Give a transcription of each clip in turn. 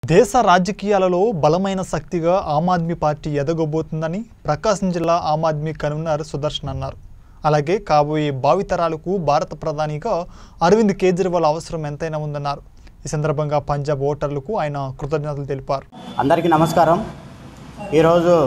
దేశ రాజకీయాలలో బలమైన శక్తిగా ఆమ్ ఆద్మీ పార్టీ ఎదగబోతుందని ప్రకాశం జిల్లా ఆమ్ ఆద్మీ కన్వీనర్ సుదర్శన్ అన్నారు అలాగే కాబోయే భావితరాలకు భారత ప్రధానిగా అరవింద్ కేజ్రీవాల్ అవసరం ఎంతైనా ఉందన్నారు ఈ సందర్భంగా పంజాబ్ ఓటర్లకు ఆయన కృతజ్ఞతలు తెలిపారు అందరికీ నమస్కారం ఈరోజు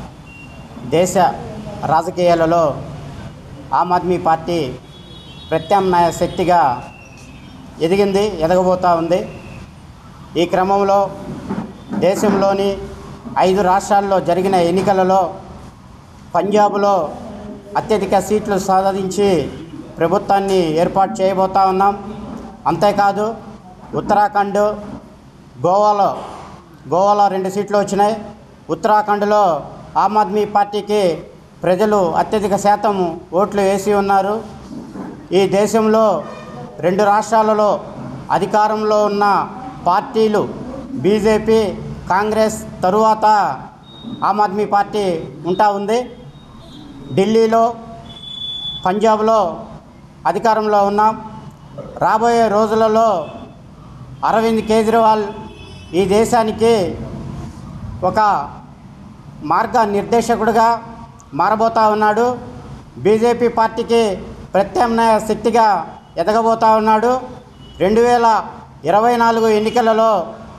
దేశ రాజకీయాలలో ఆమ్ ఆద్మీ పార్టీ ప్రత్యామ్నాయ శక్తిగా ఎదిగింది ఎదగబోతూ ఉంది ఈ క్రమంలో దేశంలోని ఐదు రాష్ట్రాల్లో జరిగిన ఎన్నికలలో పంజాబ్లో అత్యధిక సీట్లు సాధించి ప్రభుత్వాన్ని ఏర్పాటు చేయబోతా ఉన్నాం అంతేకాదు ఉత్తరాఖండ్ గోవాలో గోవాలో రెండు సీట్లు వచ్చినాయి ఉత్తరాఖండ్లో ఆమ్ ఆద్మీ పార్టీకి ప్రజలు అత్యధిక శాతం ఓట్లు వేసి ఉన్నారు ఈ దేశంలో రెండు రాష్ట్రాలలో అధికారంలో ఉన్న పార్టీలు బీజేపీ కాంగ్రెస్ తరువాత ఆమ్ ఆద్మీ పార్టీ ఉంటా ఉంది ఢిల్లీలో పంజాబ్లో అధికారంలో ఉన్నాం రాబోయే రోజులలో అరవింద్ కేజ్రీవాల్ ఈ దేశానికి ఒక మార్గ నిర్దేశకుడిగా మారబోతా ఉన్నాడు బీజేపీ పార్టీకి ప్రత్యామ్నాయ శక్తిగా ఎదగబోతా ఉన్నాడు రెండు వేల ఇరవై నాలుగు ఎన్నికలలో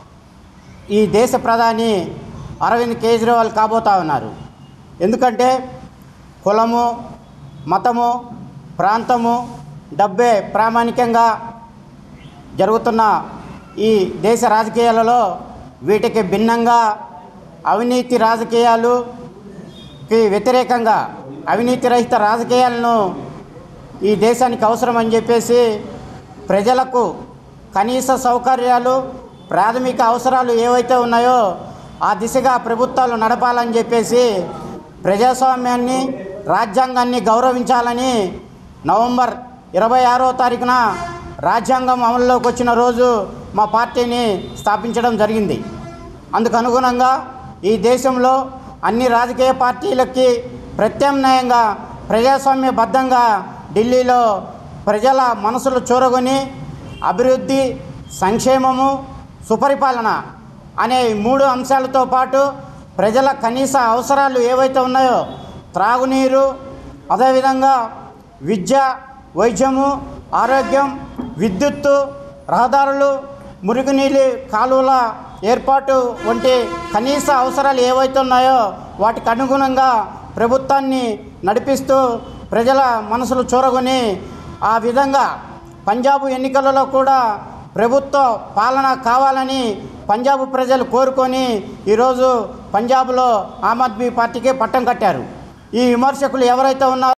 ఈ దేశ ప్రధాని అరవింద్ కేజ్రీవాల్ కాబోతా ఉన్నారు ఎందుకంటే కులము మతము ప్రాంతము డబ్బే ప్రామాణికంగా జరుగుతున్న ఈ దేశ రాజకీయాలలో వీటికి భిన్నంగా అవినీతి రాజకీయాలుకి వ్యతిరేకంగా అవినీతి రహిత రాజకీయాలను ఈ దేశానికి అవసరం అని చెప్పేసి ప్రజలకు కనీస సౌకర్యాలు ప్రాథమిక అవసరాలు ఏవైతే ఉన్నాయో ఆ దిశగా ప్రభుత్వాలు నడపాలని చెప్పేసి ప్రజాస్వామ్యాన్ని రాజ్యాంగాన్ని గౌరవించాలని నవంబర్ ఇరవై ఆరో తారీఖున రాజ్యాంగం అమల్లోకి వచ్చిన రోజు మా పార్టీని స్థాపించడం జరిగింది అందుకు అనుగుణంగా ఈ దేశంలో అన్ని రాజకీయ పార్టీలకి ప్రత్యామ్నాయంగా ప్రజాస్వామ్యబద్ధంగా ఢిల్లీలో ప్రజల మనసులు చూరగొని అభివృద్ధి సంక్షేమము సుపరిపాలన అనే ఈ మూడు అంశాలతో పాటు ప్రజల కనీస అవసరాలు ఏవైతే ఉన్నాయో త్రాగునీరు అదేవిధంగా విద్య వైద్యము ఆరోగ్యం విద్యుత్తు రహదారులు మురుగునీళ్ళు కాలువల ఏర్పాటు వంటి కనీస అవసరాలు ఏవైతే ఉన్నాయో వాటికి అనుగుణంగా ప్రభుత్వాన్ని నడిపిస్తూ ప్రజల మనసులు చూరగొని ఆ విధంగా పంజాబ్ ఎన్నికలలో కూడా ప్రభుత్వ పాలన కావాలని పంజాబ్ ప్రజలు కోరుకొని ఈరోజు పంజాబ్లో ఆమ్ ఆద్మీ పార్టీకి పట్టం కట్టారు ఈ విమర్శకులు ఎవరైతే ఉన్నారో